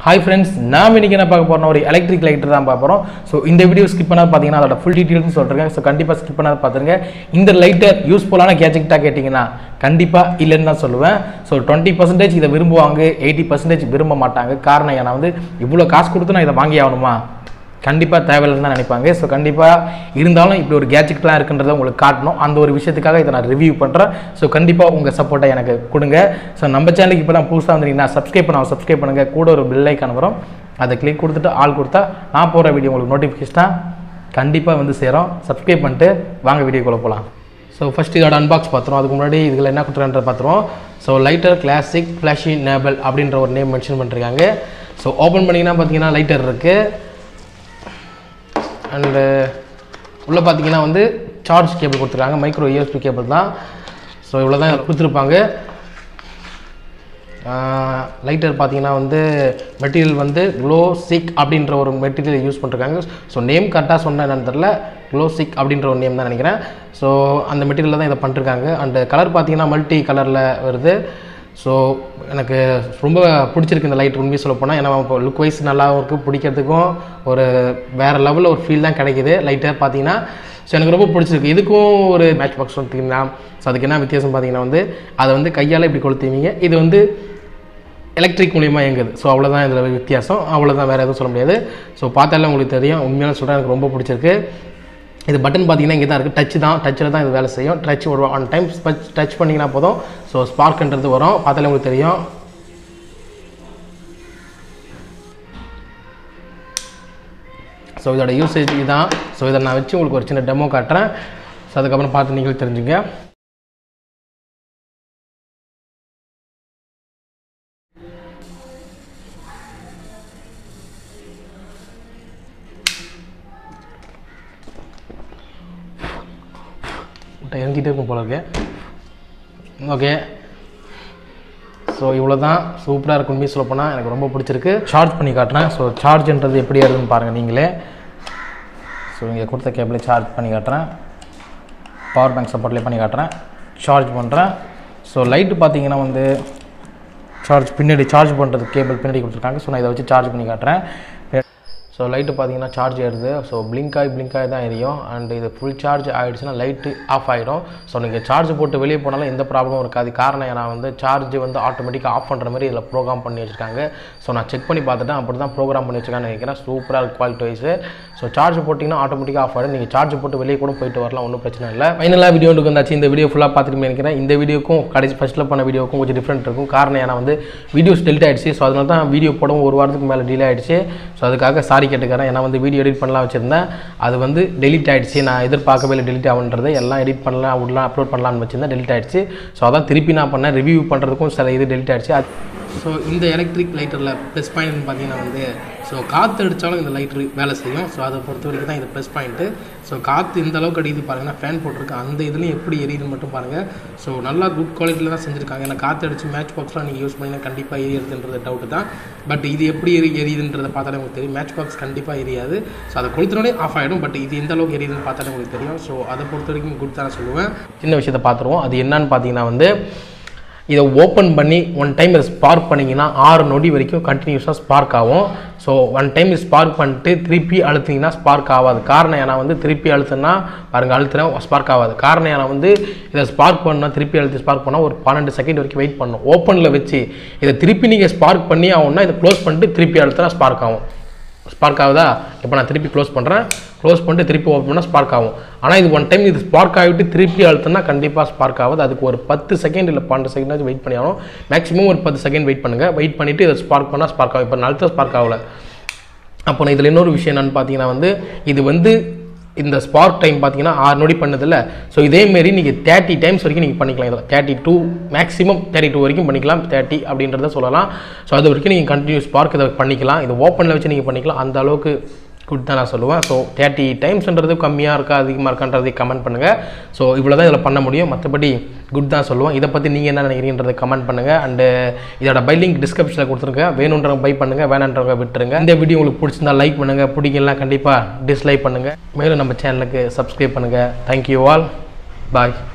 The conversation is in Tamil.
ஹாய் ஃப்ரெண்ட்ஸ் நாம் இன்னைக்கு என்ன பார்க்க போறோம் ஒரு எலக்ட்ரிக் லைட்டர் தான் பார்க்க போகிறோம் ஸோ இந்த வீடியோ ஸ்கிப் பண்ணாத பார்த்தீங்கன்னா அதோட ஃபுல் டீட்டெயில்ஸ் சொல்கிறேன் ஸோ கண்டிப்பாக ஸ்கிப் பண்ணாத பார்த்துருங்க இந்த லைட்டர் யூஸ்ஃபுல்லான கேஜெக்டாக கேட்டிங்கன்னா கண்டிப்பாக இல்லைன்னு தான் சொல்லுவேன் ஸோ டுவெண்ட்டி பர்சன்டேஜ் இதை விரும்புவாங்க எயிட்டி பர்சன்டேஜ் விரும்ப மாட்டாங்க காரணம் ஏன்னா வந்து இவ்வளோ காசு கொடுத்து நான் இதை வாங்கி ஆகணுமா கண்டிப்பாக தேவையில்லைன்னு தான் நினைப்பாங்க ஸோ கண்டிப்பாக இருந்தாலும் இப்படி ஒரு கேஜெட்லாம் இருக்குன்றதை உங்களுக்கு காட்டணும் அந்த ஒரு விஷயத்துக்காக இதை நான் ரிவ்யூ பண்ணுறேன் ஸோ கண்டிப்பாக உங்கள் சப்போர்ட்டை எனக்கு கொடுங்க ஸோ நம்ம சேனலுக்கு இப்போ தான் புதுசாக வந்தீங்கன்னா சப்ஸ்கிரைப் பண்ண சப்ஸ்கிரைப் பண்ணுங்கள் கூட ஒரு பில் ஐக்கான் வரும் அதை கிளிக் கொடுத்துட்டு ஆள் கொடுத்தா நான் போகிற வீடியோ உங்களுக்கு நோட்டிஃபிகேஷனாக கண்டிப்பாக வந்து சேரும் சப்ஸ்கிரைப் பண்ணிட்டு வாங்க வீடியோக்குள்ளே போகலாம் ஸோ ஃபஸ்ட் இதோட அன்பாக்ஸ் பார்த்துருவோம் அதுக்கு முன்னாடி இதில் என்ன கொடுத்துருன்றத பார்த்துருவோம் ஸோ லைட்டர் கிளாசிக் ஃப்ளாஷி நேபிள் அப்படின்ற ஒரு நேம் மென்ஷன் பண்ணிருக்காங்க ஸோ ஓப்பன் பண்ணிங்கன்னா பார்த்தீங்கன்னா லைட்டர் இருக்குது அண்டு உள்ளே பார்த்தீங்கன்னா வந்து சார்ஜ் கேபிள் கொடுத்துருக்காங்க மைக்ரோ யூஎஸ்பி கேபிள் தான் ஸோ இவ்வளோ தான் கொடுத்துருப்பாங்க லைட்டர் பார்த்தீங்கன்னா வந்து மெட்டீரியல் வந்து க்ளோ சிக் அப்படின்ற ஒரு மெட்டீரியல் யூஸ் பண்ணிருக்காங்க ஸோ நேம் கரெக்டாக சொன்ன என்னன்னு தெரில க்ளோ சிக் அப்படின்ற ஒரு நேம் தான் நினைக்கிறேன் ஸோ அந்த மெட்டீரியலில் தான் இதை பண்ணிருக்காங்க அண்டு கலர் பார்த்தீங்கன்னா மல்டி கலரில் வருது ஸோ எனக்கு ரொம்ப பிடிச்சிருக்கு இந்த லைட் உண்மையை சொல்ல போனால் ஏன்னா இப்போ லுக் வைஸ் நல்லாவும் இருக்குது பிடிக்கிறதுக்கும் ஒரு வேறு லெவலில் ஒரு ஃபீல் தான் கிடைக்குது லைட்டர் பார்த்தீங்கன்னா ஸோ எனக்கு ரொம்ப பிடிச்சிருக்கு இதுக்கும் ஒரு மேட்ச் பாக்ஸ் பார்த்தீங்கன்னா ஸோ அதுக்கு என்ன வித்தியாசம் பார்த்தீங்கன்னா வந்து அதை வந்து கையால் இப்படி கொளுத்துவீங்க இது வந்து எலக்ட்ரிக் மூலியமா இயங்குது ஸோ அவ்வளோதான் இதில் வித்தியாசம் அவ்வளோதான் வேறு எதுவும் சொல்ல முடியாது ஸோ பார்த்தாலே உங்களுக்கு தெரியும் உண்மையான சொல்கிறேன் எனக்கு ரொம்ப பிடிச்சிருக்கு இது பட்டன் பார்த்தீங்கன்னா இங்கே தான் இருக்குது டச் தான் டச்சில் தான் இது வேலை செய்யும் டச் ஒரு ஒன் டைம் டச் பண்ணிங்கன்னா போதும் ஸோ ஸ்பார்க்ன்றது வரும் பார்த்தாலே உங்களுக்கு தெரியும் ஸோ இதோட யூசேஜ் இதுதான் ஸோ இதை நான் வச்சு உங்களுக்கு ஒரு சின்ன டெமோ காட்டுறேன் ஸோ அதுக்கப்புறம் பார்த்து நீங்களும் தெரிஞ்சுங்க முட்டை இறங்கிட்டே இருக்கும் போல இருக்கு ஓகே ஸோ இவ்வளோ தான் சூப்பராக இருக்கும் உண்மையை சொல்ல போனால் எனக்கு ரொம்ப பிடிச்சிருக்கு சார்ஜ் பண்ணி காட்டுறேன் ஸோ சார்ஜ்ன்றது எப்படி ஆகுதுன்னு பாருங்கள் நீங்களே ஸோ இங்கே கொடுத்த கேபிளை சார்ஜ் பண்ணி காட்டுறேன் பவர் பேங்க் சப்போர்ட்லேயே பண்ணி காட்டுறேன் சார்ஜ் பண்ணுறேன் ஸோ லைட்டு பார்த்தீங்கன்னா வந்து சார்ஜ் பின்னாடி சார்ஜ் பண்ணுறது கேபிள் பின்னாடி கொடுத்துருக்காங்க ஸோ நான் இதை வச்சு சார்ஜ் பண்ணி காட்டுறேன் ஸோ லைட்டு பார்த்தீங்கன்னா சார்ஜ் ஏறுது ஸோ பிளிங்க் ஆகி பிளிங்க் ஆகி தான் எரியும் அண்ட் இது ஃபுல் சார்ஜ் ஆகிடுச்சுன்னா லைட்டு ஆஃப் ஆகிடும் ஸோ நீங்கள் சார்ஜ் போட்டு வெளியே போனாலும் எந்த ப்ராப்ளமும் இருக்காது காரணம் ஏன்னா வந்து சார்ஜ் வந்து ஆட்டோமேட்டிக்காக ஆஃப் பண்ணுற மாதிரி இதில் ப்ரோக்ராம் பண்ணி வச்சுருக்காங்க ஸோ நான் செக் பண்ணி பார்த்துட்டேன் அப்படி தான் ப்ரோக்ராம் பண்ணி வச்சுருக்கான்னு நினைக்கிறேன் சூப்பராக குவாலிட்டி வைஸு ஸோ சார்ஜ் போட்டிங்கன்னா ஆட்டோமேட்டிக்காக ஆஃப் ஆகிடும் நீங்கள் சார்ஜ் போட்டு வெளியே கூட போயிட்டு வரலாம் ஒன்றும் பிரச்சனை இல்லை ஃபைனலாக வீடியோக்கு வந்தாச்சு இந்த வீடியோ ஃபுல்லாக பார்த்துட்டு நினைக்கிறேன் இந்த வீடியோக்கும் கடைசி ஃபஸ்ட்டில் பண்ண வீடியோக்கும் கொஞ்சம் டிஃப்ரெண்ட் இருக்கும் காரணம் ஏன்னா வந்து வீடியோஸ் டெலிட் ஆகிடுச்சு ஸோ அதனால தான் வீடியோ போடவும் ஒரு வாரத்துக்கு மேலே டிலே ஆகிடுச்சு ஸோ அதுக்காக சாரி கேட்டுக்கிறேன் ஏன்னா வந்து வீடியோ எடிட் பண்ணலாம் வச்சுருந்தேன் அது வந்து டெலிட் ஆகிடுச்சு நான் எதிர்பார்க்கவே இல்லை டெலிட் ஆகுன்றது எல்லாம் எடிட் பண்ணலாம் விடலாம் அப்லோட் பண்ணலாம்னு வச்சுருந்தேன் டெலிட் ஆகிடுச்சு ஸோ அதான் திருப்பி நான் பண்ணேன் ரிவ்யூ பண்ணுறதுக்கும் சில இது டெலிட் ஆகிடுச்சு அது ஸோ இந்த எலக்ட்ரிக் லைட்டரில் ப்ளஸ் பாயிண்ட்னு பார்த்தீங்கன்னா வந்து ஸோ காற்று அடித்தாலும் இந்த லைட்ரு வேலை செய்யும் ஸோ அதை பொறுத்த வரைக்கும் தான் இது ப்ளஸ் பாயிண்ட்டு ஸோ காற்று இந்த அளவுக்கு அடிக்குது பாருங்கன்னா ஃபேன் போட்டிருக்கு அந்த இதுலேயும் எப்படி எரியுதுன்னு மட்டும் பாருங்கள் ஸோ நல்லா குட் குவாலிட்டியில் தான் செஞ்சுருக்காங்க ஏன்னா காற்று அடிச்சு மேட்ச் பாக்ஸ்லாம் நீங்கள் யூஸ் பண்ணிங்கன்னா கண்டிப்பாக எரியுதுன்றது டவுட்டு தான் பட் இது எப்படி எரி எரியுதுன்றதை பார்த்தாலே உங்களுக்கு தெரியும் மேட்ச் பாக்ஸ் கண்டிப்பாக எரியாது ஸோ அதை கொளுத்தினோடே ஆஃப் ஆகிடும் பட் இது எந்த அளவுக்கு எரியுதுன்னு பார்த்தாலே உங்களுக்கு தெரியும் ஸோ அதை பொறுத்த வரைக்கும் குட் தான் சொல்லுவேன் சின்ன விஷயத்தை பார்த்துருவோம் அது என்னன்னு பார்த்தீங்கன்னா வந்து இதை ஓப்பன் பண்ணி ஒன் டைம் இதை ஸ்பார்க் பண்ணிங்கன்னா ஆறு நொடி வரைக்கும் கண்டினியூஸாக ஸ்பார்க் ஆகும் ஸோ ஒன் டைம் ஸ்பார்க் பண்ணிட்டு திருப்பி அழுத்திங்கன்னா ஸ்பார்க் ஆகாது காரணம் ஏன்னா வந்து திருப்பி அழுத்துனா பாருங்கள் அழுத்துனா ஸ்பார்க் ஆகாது காரணம் ஏன்னா வந்து இதை ஸ்பார்க் பண்ணால் திருப்பி அழுத்தி ஸ்பார்க் பண்ணால் ஒரு பன்னெண்டு செகண்ட் வரைக்கும் வெயிட் பண்ணணும் ஓப்பனில் வச்சு இதை திருப்பி நீங்கள் ஸ்பார்க் பண்ணி ஆகும்னா இதை க்ளோஸ் பண்ணிட்டு திருப்பி அழுத்தினா ஸ்பார்க் ஆகும் ஸ்பார்க் ஆகுதா இப்போ நான் திருப்பி க்ளோஸ் பண்ணுறேன் க்ளோஸ் பண்ணிட்டு திருப்பி ஓப்பன் பண்ணால் ஸ்பார்க் ஆகும் ஆனால் இது ஒன் டைம் இது ஸ்பார்க் ஆகிட்டு திருப்பி அழுத்தினா கண்டிப்பாக ஸ்பார்க் ஆகுது அதுக்கு ஒரு பத்து செகண்ட் இல்லை பன்னெண்டு செகண்டாச்சும் வெயிட் பண்ணி ஆகணும் மேக்ஸிமம் ஒரு பத்து செகண்ட் வெயிட் பண்ணுங்கள் வெயிட் பண்ணிவிட்டு இதை ஸ்பார்க் பண்ணால் ஸ்பார்க் ஆகும் இப்போ நான் அழுத்த ஸ்பார்க் ஆகல அப்போ நான் இதில் இன்னொரு விஷயம் என்னென்னு பார்த்தீங்கன்னா வந்து இது வந்து இந்த ஸ்பார்க் டைம் பார்த்தீங்கன்னா ஆறு நொடி பண்ணதில்ல ஸோ இதேமாரி நீங்கள் தேர்ட்டி டைம்ஸ் வரைக்கும் நீங்கள் பண்ணிக்கலாம் இதில் thirty two maximum thirty two வரைக்கும் பண்ணிக்கலாம் தேர்ட்டி அப்படின்றத சொல்லலாம் ஸோ அது வரைக்கும் நீங்கள் கண்டினியூஸ் ஸ்பார்க் இதை பண்ணிக்கலாம் இது ஓப்பனில் வச்சு நீங்கள் பண்ணிக்கலாம் அந்த அளவுக்கு குட் தான் நான் சொல்லுவேன் ஸோ தேர்ட்டி டைம்ஸ்ன்றது கம்மியாக இருக்கா அதிகமாக இருக்கான்றதை கமெண்ட் பண்ணுங்கள் ஸோ இவ்வளோ தான் இதில் பண்ண முடியும் மற்றபடி குட் தான் சொல்லுவேன் இதை பற்றி நீங்கள் என்ன நினைக்கிறீன்றதை கமெண்ட் பண்ணுங்கள் அண்டு இதோட பை லிங்க் டிஸ்கிரிப்ஷனில் கொடுத்துருக்கேன் வேணுன்றவங்க பை பண்ணுங்கள் வேணான்றவங்க விட்டுருங்க இந்த வீடியோ உங்களுக்கு பிடிச்சிருந்தா லைக் பண்ணுங்கள் பிடிக்கலாம் கண்டிப்பாக டிஸ்லைக் பண்ணுங்கள் மேலும் நம்ம சேனலுக்கு சப்ஸ்கிரைப் பண்ணுங்கள் தேங்க்யூ ஆல் பாய்